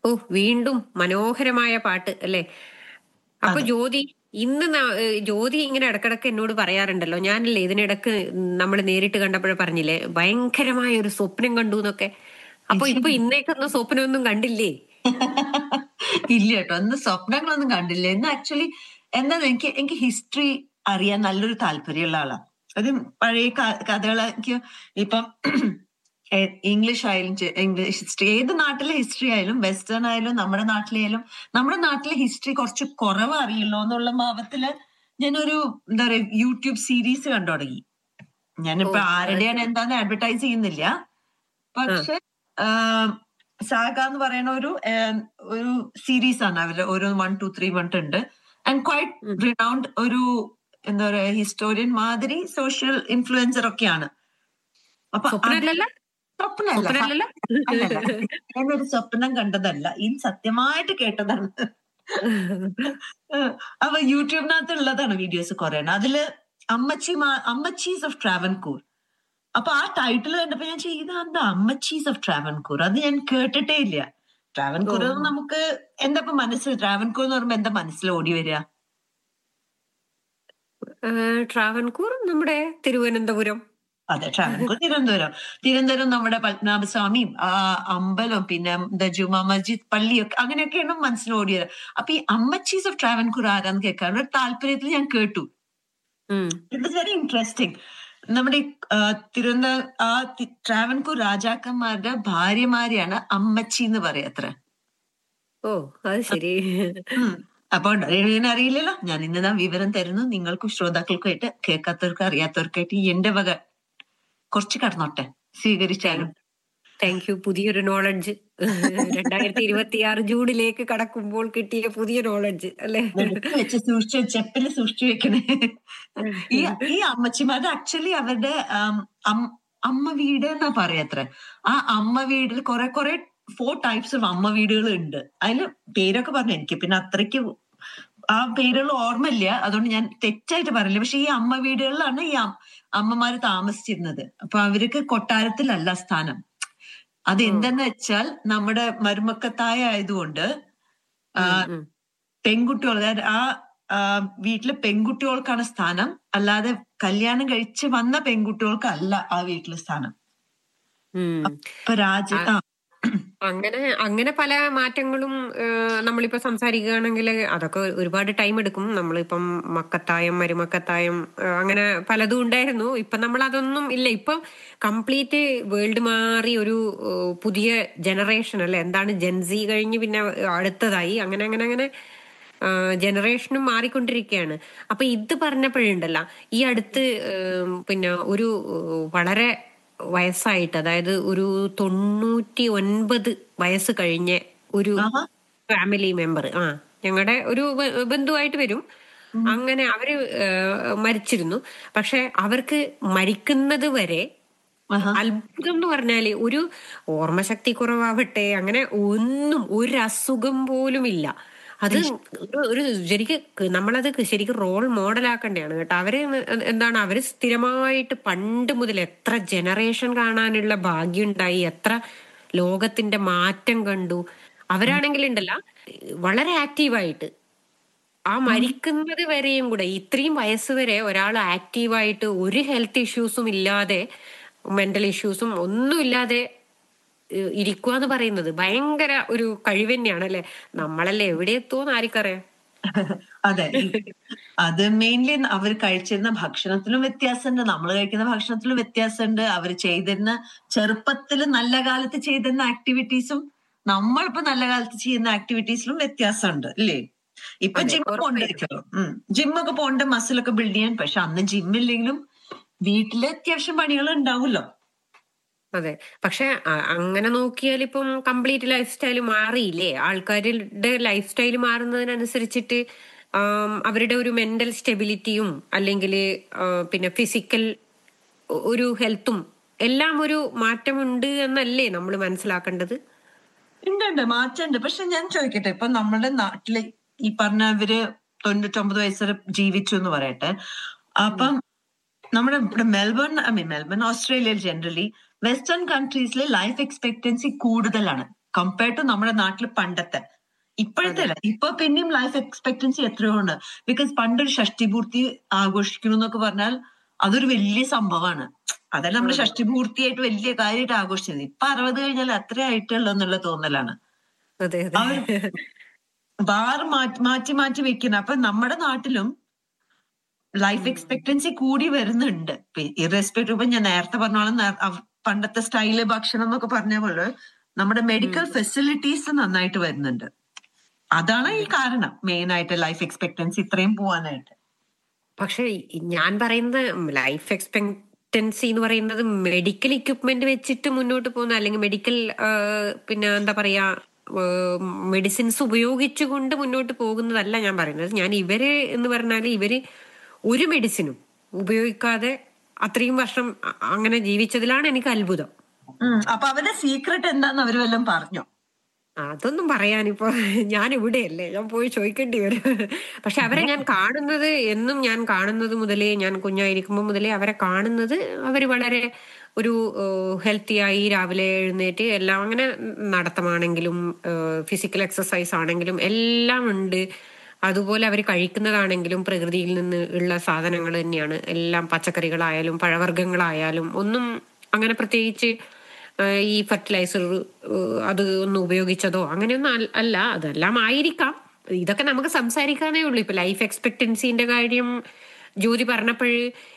ഓ വീണ്ടും മനോഹരമായ പാട്ട് അല്ലെ അപ്പൊ അതെ. ജ്യോതി ഇന്ന് ന- ഏഹ് ജ്യോതി ഇങ്ങനെ ഇടക്കിടക്ക് എന്നോട് പറയാറുണ്ടല്ലോ ഞാനല്ലേ ഇതിനിടക്ക് നമ്മൾ നേരിട്ട് കണ്ടപ്പോഴേ പറഞ്ഞില്ലേ ഭയങ്കരമായ ഒരു സ്വപ്നം കണ്ടു എന്നൊക്കെ അപ്പൊ ഇപ്പൊ ഇന്നേക്കൊന്നും സ്വപ്നമൊന്നും കണ്ടില്ലേ ഇല്ല കേട്ടോ ഇന്ന് സ്വപ്നങ്ങളൊന്നും കണ്ടില്ല ഇന്ന് ആക്ച്വലി എന്താ എനിക്ക് എനിക്ക് ഹിസ്റ്ററി അറിയാൻ നല്ലൊരു താല്പര്യമുള്ള ആളാണ് അത് പഴയ ക- കഥകള് എനിക്ക് ഇപ്പം ഇംഗ്ലീഷ് ആയാലും ചെ- ഇംഗ്ലീഷ് ഹിസ്റ്ററി ഏത് നാട്ടിലെ ഹിസ്റ്ററി ആയാലും വെസ്റ്റേൺ ആയാലും നമ്മുടെ നാട്ടിലായാലും നമ്മുടെ നാട്ടിലെ ഹിസ്റ്ററി കുറച്ച് കുറവ് അറിയുള്ളൂ എന്നുള്ള ഭാവത്തില് ഞാനൊരു എന്താ പറയാ യൂട്യൂബ് സീരീസ് കണ്ടു തുടങ്ങി ഞാനിപ്പോ ഓ, ആരുടെയാണ് എന്താന്ന് അഡ്വർടൈസ് ചെയ്യുന്നില്ല പക്ഷെ സാഗ എന്ന് പറയുന്ന ഒരു ആം, ഒരു സീരീസ് ആണ് അവര് ഒരു വൺ ടു ത്രീ ഉണ്ട് ആൻഡ് ക്വൈറ്റ് ഉം. റിനൗണ്ട് ഒരു എന്താ പറയാ ഹിസ്റ്റോറിയൻ മാതിരി സോഷ്യൽ ഇൻഫ്ലുവൻസർ ഒക്കെയാണ് അപ്പൊ അത് സ്വപ്നമല്ലല്ലോ സ്വപ്നമല്ല സ്വപ്നമല്ലല്ലോ അല്ലല്ല ഞാനൊരു സ്വപ്നം കണ്ടതല്ല ഇത് സത്യമായിട്ട് കേട്ടതാണ് ഏഹ് അപ്പൊ യൂട്യൂബിനകത്ത് ഉള്ളതാണ് വീഡിയോസ് കുറെ അതില് അമ്മച്ചി അമ്മച്ചീസ് ഓഫ് ട്രാവൻകൂർ അപ്പൊ ആ ടൈറ്റിൽ കണ്ടപ്പോ ഞാൻ ചെയ്ത എന്താ അമ്മച്ചീസ് ഓഫ് ട്രാവൻകൂർ അത് ഞാൻ കേട്ടിട്ടേ ഇല്ല ട്രാവൻകൂർ ഓ. നമുക്ക് എന്താ ഇപ്പൊ മനസ്സിൽ ട്രാവൻകൂർ എന്ന് പറയുമ്പോ എന്താ മനസ്സിൽ ഓടി വരിക ഏഹ് ട്രാവൻകൂർ നമ്മുടെ തിരുവനന്തപുരം അതെ ട്രാവൻകൂർ തിരുവനന്തപുരം തിരുവനന്തപുരം നമ്മുടെ പത്മനാഭസ്വാമിയും ആ അമ്പലവും പിന്നെ എന്താ ജുമാ മസ്ജിദ് പള്ളിയൊക്കെ അങ്ങനെയൊക്കെയാണ് മനസ്സിൽ ഓടിയത് അപ്പൊ ഈ അമ്മച്ചീസ് ഓഫ് ട്രാവൻകൂർ ആരാന്ന് കേൾക്കാൻ ഒരു താല്പര്യത്തിൽ ഞാൻ കേട്ടു ഉം. ഇറ്റ് ഇസ് വെരി ഇൻട്രസ്റ്റിംഗ് നമ്മുടെ ഈ, ആ, തിരുവനന്തപുരം ആ തി- ട്രാവൻകൂർ രാജാക്കന്മാരുടെ ഭാര്യമാരെയാണ് അമ്മച്ചി എന്ന് പറയാ അത്ര ഓ അത് ശരി ഉം. അപ്പൊ ഞാൻ അറിയില്ലല്ലോ ഞാൻ ഇന്നതാ വിവരം തരുന്നു നിങ്ങൾക്കും ശ്രോതാക്കൾക്കുമായിട്ട് കേൾക്കാത്തവർക്ക് അറിയാത്തവർക്കായിട്ട് ഈ എന്റെ വക കുറച്ച് കടന്നോട്ടെ സ്വീകരിച്ചാലും താങ്ക് യു പുതിയൊരു നോളജ് രണ്ടായിരത്തി ഇരുപത്തി ആറ് ജൂണിലേക്ക് കടക്കുമ്പോൾ കിട്ടിയ പുതിയ നോളജ് അല്ലെ എടുത്ത് വെച്ച് സൂക്ഷിച്ചു ചെപ്പില് സൂക്ഷിച്ചു വെക്കണേ ഈ ഈ അമ്മച്ചിമാരുടെ ആക്ച്വലി അവരുടെ ആം, അം- അമ്മ വീട് എന്നാ പറയാത്ര ആ അമ്മ വീടിൽ കുറെ കുറെ ഫോർ ടൈപ്സ് ഓഫ് അമ്മ വീടുകൾ ഉണ്ട് അതില് പേരൊക്കെ പറഞ്ഞു എനിക്ക് പിന്നെ അത്രയ്ക്ക് ആ പേരുകൾ ഓർമ്മയില്ല അതുകൊണ്ട് ഞാൻ തെറ്റായിട്ട് പറയില്ല പക്ഷെ ഈ അമ്മ വീടുകളിലാണ് ഈ അം- അമ്മമാര് താമസിച്ചിരുന്നത് അപ്പൊ അവർക്ക് കൊട്ടാരത്തിലല്ല സ്ഥാനം അത് എന്തെന്ന് വെച്ചാൽ നമ്മുടെ മരുമക്കത്തായ ആയതുകൊണ്ട് ആ, പെൺകുട്ടികൾ അതായത് ആ ആ, വീട്ടിലെ പെൺകുട്ടികൾക്കാണ് സ്ഥാനം അല്ലാതെ കല്യാണം കഴിച്ച് വന്ന പെൺകുട്ടികൾക്കല്ല ആ വീട്ടിലെ സ്ഥാനം ഇപ്പൊ രാജ ആ അങ്ങനെ അങ്ങനെ പല മാറ്റങ്ങളും ഏഹ്, നമ്മളിപ്പോ സംസാരിക്കുകയാണെങ്കിൽ അതൊക്കെ ഒരുപാട് ടൈം എടുക്കും നമ്മളിപ്പം മക്കത്തായം മരുമക്കത്തായം ഏഹ്, അങ്ങനെ പലതും ഉണ്ടായിരുന്നു ഇപ്പൊ നമ്മൾ അതൊന്നും ഇല്ല ഇപ്പം കംപ്ലീറ്റ് വേൾഡ് മാറി ഒരു ഏഹ്, പുതിയ ജനറേഷൻ അല്ലെ എന്താണ് ജെൻസി കഴിഞ്ഞ് പിന്നെ അടുത്തതായി അങ്ങനെ അങ്ങനെ അങ്ങനെ ജനറേഷനും മാറിക്കൊണ്ടിരിക്കുകയാണ് അപ്പൊ ഇത് പറഞ്ഞപ്പോഴുണ്ടല്ല ഈ അടുത്ത് ഏം, പിന്നെ ഒരു ഏഹ്, വളരെ വയസ്സായിട്ട് അതായത് ഒരു തൊണ്ണൂറ്റി ഒൻപത് വയസ്സ് കഴിഞ്ഞ ഒരു ആഹാ. ഫാമിലി മെമ്പർ ആ ഞങ്ങളുടെ ഒരു ബ- ബന്ധുവായിട്ട് വരും അങ്ങനെ അവര് ഏഹ്, മരിച്ചിരുന്നു പക്ഷെ അവർക്ക് മരിക്കുന്നത് വരെ ആഹാ. അത്ഭുതം എന്ന് പറഞ്ഞാല് ഒരു ഓർമ്മശക്തി കുറവാവട്ടെ അങ്ങനെ ഒന്നും ഒരു അസുഖം പോലും ഇല്ല അത് ഒരു- ഒരു ശരിക്ക് നമ്മളത് ശരിക്കും റോൾ മോഡലാക്കേണ്ടതാണ് കേട്ടോ അവര് എന്താണ് അവര് സ്ഥിരമായിട്ട് പണ്ട് മുതൽ എത്ര ജനറേഷൻ കാണാനുള്ള ഭാഗ്യം ഉണ്ടായി എത്ര ലോകത്തിന്റെ മാറ്റം കണ്ടു അവരാണെങ്കിൽ ഉണ്ടല്ല വളരെ ആക്റ്റീവായിട്ട് ആ മരിക്കുന്നത് വരെയും കൂടെ ഇത്രയും വയസ്സ് വരെ ഒരാൾ ആക്റ്റീവായിട്ട് ഒരു ഹെൽത്ത് ഇഷ്യൂസും ഇല്ലാതെ മെന്റൽ ഇഷ്യൂസും ഒന്നും ഇല്ലാതെ ഏഹ്, ഇരിക്കുക എന്ന് പറയുന്നത് ഭയങ്കര ഒരു കഴിവ് തന്നെയാണ് അല്ലെ നമ്മളല്ലേ എവിടെ എത്തുമെന്ന് ആർക്കറിയാം അതെ അത് മെയിൻലി അവർ കഴിച്ചിരുന്ന ഭക്ഷണത്തിലും വ്യത്യാസമുണ്ട് നമ്മൾ കഴിക്കുന്ന ഭക്ഷണത്തിലും വ്യത്യാസമുണ്ട് അവർ ചെയ്തിരുന്ന ചെറുപ്പത്തിൽ നല്ല കാലത്ത് ചെയ്തിരുന്ന ആക്ടിവിറ്റീസും നമ്മളിപ്പോ നല്ല കാലത്ത് ചെയ്യുന്ന ആക്ടിവിറ്റീസിലും വ്യത്യാസമുണ്ട് അല്ലേ ഇപ്പൊ അതെ, ജിം ഉറപ്പായിട്ടും. പോണ്ട് ജിമ്മൊക്കെ പോണ്ട് മസിലൊക്കെ ബിൽഡ് ചെയ്യാൻ പക്ഷെ അന്ന് ജിമ്മില്ലെങ്കിലും വീട്ടില് അത്യാവശ്യം പണികൾ ഉണ്ടാവുമല്ലോ അതെ പക്ഷെ അ- അങ്ങനെ നോക്കിയാൽ ഇപ്പം കംപ്ലീറ്റ് ലൈഫ് സ്റ്റൈൽ മാറിയില്ലേ ആൾക്കാരുടെ ലൈഫ് സ്റ്റൈൽ മാറുന്നതിനനുസരിച്ചിട്ട് ആം, അവരുടെ ഒരു മെന്റൽ സ്റ്റെബിലിറ്റിയും അല്ലെങ്കിൽ പിന്നെ ഫിസിക്കൽ ഒരു ഹെൽത്തും എല്ലാം ഒരു മാറ്റമുണ്ട് എന്നല്ലേ നമ്മൾ മനസ്സിലാക്കേണ്ടത് ഉണ്ട് ഉണ്ട് മാറ്റമുണ്ട് പക്ഷെ ഞാൻ ചോദിക്കട്ടെ ഇപ്പൊ നമ്മുടെ നാട്ടില് ഈ പറഞ്ഞവര് തൊണ്ണൂറ്റൊമ്പത് വയസ്സ് വരെ ജീവിച്ചു എന്ന് പറയട്ടെ അപ്പം നമ്മുടെ ഇവിടെ മെൽബൺ ഐ മീൻ മെൽബൺ ഓസ്ട്രേലിയയിൽ ജനറലി വെസ്റ്റേൺ കൺട്രീസിലെ ലൈഫ് എക്സ്പെക്ടൻസി കൂടുതലാണ് കമ്പയർ ടു നമ്മുടെ നാട്ടിൽ പണ്ടത്തെ ഇപ്പോഴത്തെ അല്ല ഇപ്പൊ പിന്നെയും ലൈഫ് എക്സ്പെക്ടൻസി എത്രയോ ഉണ്ട് ബിക്കോസ് പണ്ടൊരു ഷഷ്ടിപൂർത്തി ആഘോഷിക്കണം എന്നൊക്കെ പറഞ്ഞാൽ അതൊരു വലിയ സംഭവമാണ് അതല്ല നമ്മൾ ഷഷ്ടിപൂർത്തിയായിട്ട് വലിയ കാര്യമായിട്ട് ആഘോഷിച്ചത് ഇപ്പൊ അറുപത് കഴിഞ്ഞാൽ അത്ര ആയിട്ടുള്ളൂ എന്നുള്ള തോന്നലാണ് അതെ അതെ അവർ ബാർ മാറ്റി മാറ്റി മാറ്റി വെക്കുന്ന അപ്പൊ നമ്മുടെ നാട്ടിലും ലൈഫ് എക്സ്പെക്ടൻസി കൂടി വരുന്നുണ്ട് ഇറസ്പെക്ടീവ് ഇപ്പൊ ഞാൻ നേരത്തെ പറഞ്ഞോളം നേ- അവ- പണ്ടത്തെ സ്റ്റൈല് ഭക്ഷണം എന്നൊക്കെ പറഞ്ഞ പോലെ നമ്മുടെ മെഡിക്കൽ ഫെസിലിറ്റീസ് നന്നായിട്ട് വരുന്നുണ്ട് അതാണ് ഈ കാരണം മെയിൻ ആയിട്ട് ലൈഫ് എക്സ്പെക്ടൻസി ഇത്രയും പോവാനായിട്ട് പക്ഷെ ഈ ഞാൻ പറയുന്നത് ലൈഫ് എക്സ്പെക്ടൻസി എന്ന് പറയുന്നത് മെഡിക്കൽ ഇക്വിപ്മെന്റ് വെച്ചിട്ട് മുന്നോട്ട് പോകുന്ന അല്ലെങ്കിൽ മെഡിക്കൽ പിന്നെ എന്താ പറയാ മെഡിസിൻസ് ഉപയോഗിച്ചുകൊണ്ട് മുന്നോട്ട് പോകുന്നതല്ല ഞാൻ പറയുന്നത് ഞാൻ ഇവര് എന്ന് പറഞ്ഞാൽ ഇവര് ഒരു മെഡിസിനും ഉപയോഗിക്കാതെ അത്രയും വർഷം അ- അങ്ങനെ ജീവിച്ചതിലാണ് എനിക്ക് അത്ഭുതം ഉം. അപ്പൊ അവരുടെ സീക്രട്ട് എന്താന്ന് അവര് വല്ലതും പറഞ്ഞോ അതൊന്നും പറയാനിപ്പോ ഞാൻ ഇവിടെയല്ലേ ഞാൻ പോയി ചോദിക്കേണ്ടി വരും പക്ഷെ അവരെ ഞാൻ കാണുന്നത് എന്നും ഞാൻ കാണുന്നത് മുതലേ ഞാൻ കുഞ്ഞായിരിക്കുമ്പോൾ മുതലേ അവരെ കാണുന്നത് അവര് വളരെ ഒരു ഹെൽത്തി ആയി രാവിലെ എഴുന്നേറ്റ് എല്ലാം അങ്ങനെ നടത്തമാണെങ്കിലും ഫിസിക്കൽ എക്സസൈസ് ആണെങ്കിലും എല്ലാം ഉണ്ട് അതുപോലെ അവർ കഴിക്കുന്നതാണെങ്കിലും പ്രകൃതിയിൽ നിന്ന് ഉള്ള സാധനങ്ങൾ തന്നെയാണ് എല്ലാം പച്ചക്കറികളായാലും പഴവർഗ്ഗങ്ങളായാലും ഒന്നും അങ്ങനെ പ്രത്യേകിച്ച് ഏഹ് ഈ ഫെർട്ടിലൈസർ അത് ഒന്നും ഉപയോഗിച്ചതോ അങ്ങനെയൊന്നും അൽ- അല്ല അതെല്ലാം ആയിരിക്കാം ഇതൊക്കെ നമുക്ക് സംസാരിക്കാനേ ഉള്ളൂ ഇപ്പൊ ലൈഫ് എക്സ്പെക്ടൻസിന്റെ കാര്യം ജ്യോതി പറഞ്ഞപ്പോൾ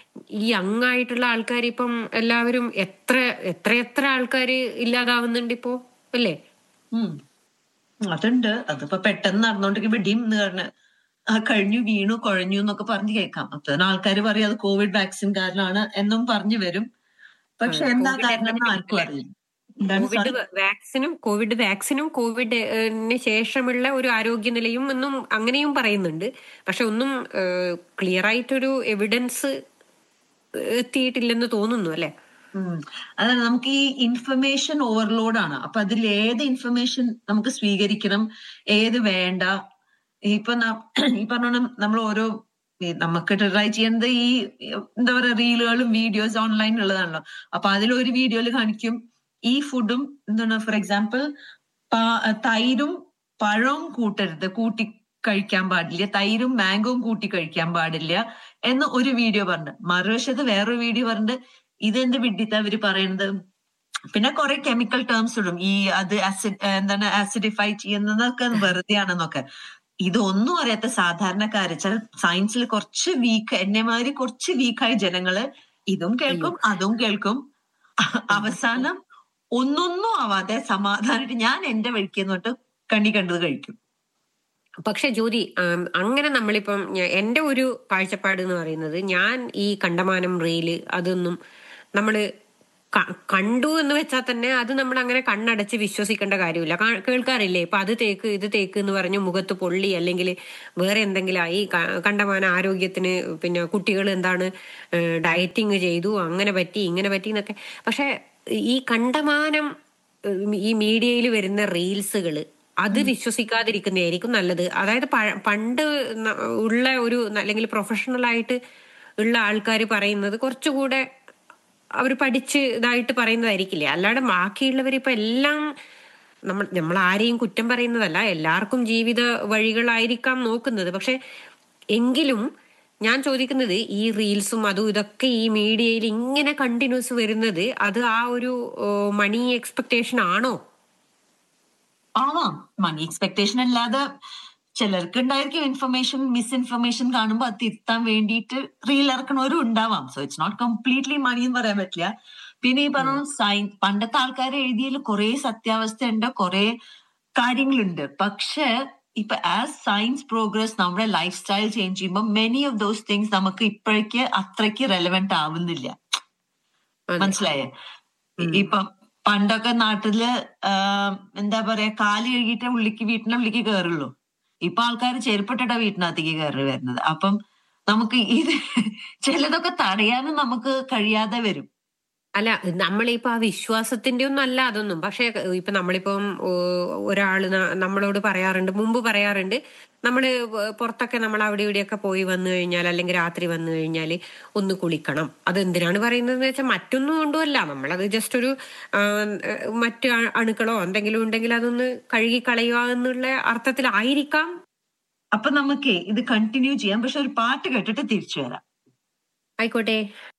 ഈ യങ് ആയിട്ടുള്ള ആൾക്കാർ ഇപ്പം എല്ലാവരും എത്ര എത്ര എത്ര ആൾക്കാർ ഇല്ലാതാവുന്നുണ്ട് ഇപ്പോ അല്ലേ ഉം. അതുണ്ട് അതിപ്പോ പെട്ടെന്ന് നടന്നോണ്ടിരിക്കുമ്പോ ഡിം എന്ന് പറഞ്ഞ ആ കഴിഞ്ഞു വീണു കുഴഞ്ഞു എന്നൊക്കെ പറഞ്ഞ് കേൾക്കാം അപ്പൊ ആൾക്കാർ പറയും അത് കോവിഡ് വാക്സിൻ കാരണമാണ് എന്നും പറഞ്ഞു വരും പക്ഷെ എന്താ കോവിഡ് കാരണം എന്ന് ആർക്കും അറിയില്ല എന്താണ് കോവിഡ് sorry? വാക്സിനും കോവിഡ് വാക്സിനും കോവിഡിന് ശേഷമുള്ള ഒരു ആരോഗ്യനിലയും എന്നും അങ്ങനെയും പറയുന്നുണ്ട് പക്ഷെ ഒന്നും ക്ലിയർ ആയിട്ടൊരു എവിഡൻസ് എത്തിയിട്ടില്ലെന്ന് തോന്നുന്നു അല്ലെ ഉം. അതാണ് നമുക്ക് ഈ ഇൻഫർമേഷൻ ഓവർലോഡ് ആണ് അപ്പൊ അതിൽ ഏത് ഇൻഫർമേഷൻ നമുക്ക് സ്വീകരിക്കണം ഏത് വേണ്ട ഇപ്പൊ ന- ഈ പറഞ്ഞോണം നമ്മൾ ഓരോ ഈ നമുക്ക് ട്രൈ ചെയ്യുന്നത് ഈ എന്താ പറയാ റീലുകളും വീഡിയോസ് ഓൺലൈൻ ഉള്ളതാണല്ലോ അപ്പൊ അതിലൊരു വീഡിയോയിൽ കാണിക്കും ഈ ഫുഡും എന്താണ് ഫോർ എക്സാമ്പിൾ തൈരും പഴവും കൂട്ടരുത് കൂട്ടി കഴിക്കാൻ പാടില്ല തൈരും മാംഗോവും കൂട്ടി കഴിക്കാൻ പാടില്ല എന്ന് ഒരു വീഡിയോ പറഞ്ഞു മറുവശത്ത് വേറൊരു വീഡിയോ പറഞ്ഞിട്ട് ഇതെന്ത് വിഡിത്ത അവര് പറയുന്നത് പിന്നെ കുറെ കെമിക്കൽ ടേംസ് ഇടും ഈ അത് ആസിഡ് എന്താണ് ആസിഡിഫൈ ചെയ്യുന്നതൊക്കെ വെറുതെ ആണെന്നൊക്കെ ഇതൊന്നും അറിയാത്ത സാധാരണക്കാര് ചില സയൻസിൽ കുറച്ച് വീക്ക് എന്നെ മാതിരി കുറച്ച് വീക്കായ ജനങ്ങള് ഇതും കേൾക്കും അതും കേൾക്കും അവസാനം ഒന്നൊന്നും ആവാതെ സമാധാനമായിട്ട് ഞാൻ എന്റെ വഴിക്ക് എന്നിട്ട് കണ്ണി കണ്ടത് കഴിക്കും പക്ഷെ ജ്യോതി ആം, അങ്ങനെ നമ്മളിപ്പം ഞ- എന്റെ ഒരു കാഴ്ചപ്പാട് എന്ന് പറയുന്നത് ഞാൻ ഈ കണ്ടമാനം റീല് അതൊന്നും നമ്മള് ക- കണ്ടു എന്ന് വെച്ചാൽ തന്നെ അത് നമ്മൾ അങ്ങനെ കണ്ണടച്ച് വിശ്വസിക്കേണ്ട കാര്യമില്ല കാ- കേൾക്കാറില്ലേ ഇപ്പൊ അത് തേക്ക് ഇത് തേക്ക് എന്ന് പറഞ്ഞു മുഖത്ത് പൊള്ളി അല്ലെങ്കിൽ വേറെ എന്തെങ്കിലും ആയി ക- കണ്ടമാന ആരോഗ്യത്തിന് പിന്നെ കുട്ടികൾ എന്താണ് ഡയറ്റിങ് ചെയ്തു അങ്ങനെ പറ്റി ഇങ്ങനെ പറ്റി എന്നൊക്കെ പക്ഷെ ഈ കണ്ടമാനം ഉം, ഈ മീഡിയയിൽ വരുന്ന റീൽസുകൾ അത് വിശ്വസിക്കാതിരിക്കുന്നതായിരിക്കും നല്ലത് അതായത് പ- പണ്ട് ന- ഉള്ള ഒരു അല്ലെങ്കിൽ പ്രൊഫഷണൽ ആയിട്ട് ഉള്ള ആൾക്കാർ പറയുന്നത് കുറച്ചുകൂടെ അവർ പഠിച്ച് ഇതായിട്ട് പറയുന്നതായിരിക്കില്ലേ അല്ലാതെ ബാക്കിയുള്ളവർ ഇപ്പൊ എല്ലാം നമ്മൾ നമ്മൾ ആരെയും കുറ്റം പറയുന്നതല്ല എല്ലാവർക്കും ജീവിത വഴികളായിരിക്കാം നോക്കുന്നത് പക്ഷെ എങ്കിലും ഞാൻ ചോദിക്കുന്നത് ഈ റീൽസും അതും ഇതൊക്കെ ഈ മീഡിയയിൽ ഇങ്ങനെ കണ്ടിന്യൂസ് വരുന്നത് അത് ആ ഒരു മണി എക്സ്പെക്ടേഷൻ ആണോ ആവാം മണി എക്സ്പെക്ടേഷൻ അല്ലാതെ ചിലർക്ക് ഉണ്ടായിരിക്കും ഇൻഫർമേഷൻ മിസ്ഇൻഫർമേഷൻ കാണുമ്പോൾ അത് തിരുത്താൻ വേണ്ടിയിട്ട് റീൽ ഇറക്കണവരും ഉണ്ടാവാം so it's not completely money എന്ന് പറയാൻ പറ്റില്ല പിന്നെ ഈ പറഞ്ഞ സയൻസ് പണ്ടത്തെ ആൾക്കാർ എഴുതിയതിൽ കുറെ സത്യാവസ്ഥ ഉണ്ട് കുറെ കാര്യങ്ങളുണ്ട് പക്ഷെ ഇപ്പൊ ആസ് സയൻസ് പ്രോഗ്രസ് നമ്മുടെ ലൈഫ് സ്റ്റൈൽ ചേഞ്ച് ചെയ്യുമ്പോൾ മെനി ഓഫ് ദോസ് തിങ്സ് നമുക്ക് ഇപ്പോഴേക്ക് അത്രയ്ക്ക് റെലവെന്റ് ആവുന്നില്ല അതെ. മനസ്സിലായേ ഇപ്പൊ പണ്ടൊക്കെ നാട്ടില് ആം, എന്താ പറയാ കാല് കഴുകിയിട്ട് ഉള്ളിക്ക് വീട്ടിന്റെ ഉള്ളിക്ക് കയറുള്ളൂ ഇപ്പൊ ആൾക്കാർ ചെരുപ്പിട്ടിട്ടാ വീട്ടിനകത്തേക്ക് കയറി വരുന്നത് അപ്പം നമുക്ക് ഇത് ചിലതൊക്കെ തടയാനും നമുക്ക് കഴിയാതെ വരും അല്ല നമ്മളിപ്പോ ആ വിശ്വാസത്തിന്റെ ഒന്നും അല്ല അതൊന്നും പക്ഷെ ഇപ്പൊ നമ്മളിപ്പം ഓ, ഒരാള് ന- നമ്മളോട് പറയാറുണ്ട് മുമ്പ് പറയാറുണ്ട് നമ്മള് പുറത്തൊക്കെ നമ്മൾ അവിടെ ഇവിടെയൊക്കെ പോയി വന്നു കഴിഞ്ഞാൽ അല്ലെങ്കിൽ രാത്രി വന്നു കഴിഞ്ഞാൽ ഒന്ന് കുളിക്കണം അത് എന്തിനാണ് പറയുന്നത് വെച്ചാൽ മറ്റൊന്നും കൊണ്ടുമല്ല നമ്മളത് ജസ്റ്റ് ഒരു ആ, മറ്റു അ- അണുക്കളോ എന്തെങ്കിലും ഉണ്ടെങ്കിൽ അതൊന്ന് കഴുകി കളയുക എന്നുള്ള അർത്ഥത്തിലായിരിക്കാം അപ്പൊ നമുക്ക് ഇത് കണ്ടിന്യൂ ചെയ്യാം പക്ഷെ ഒരു പാട്ട് കേട്ടിട്ട് തിരിച്ചു വരാം ആയിക്കോട്ടെ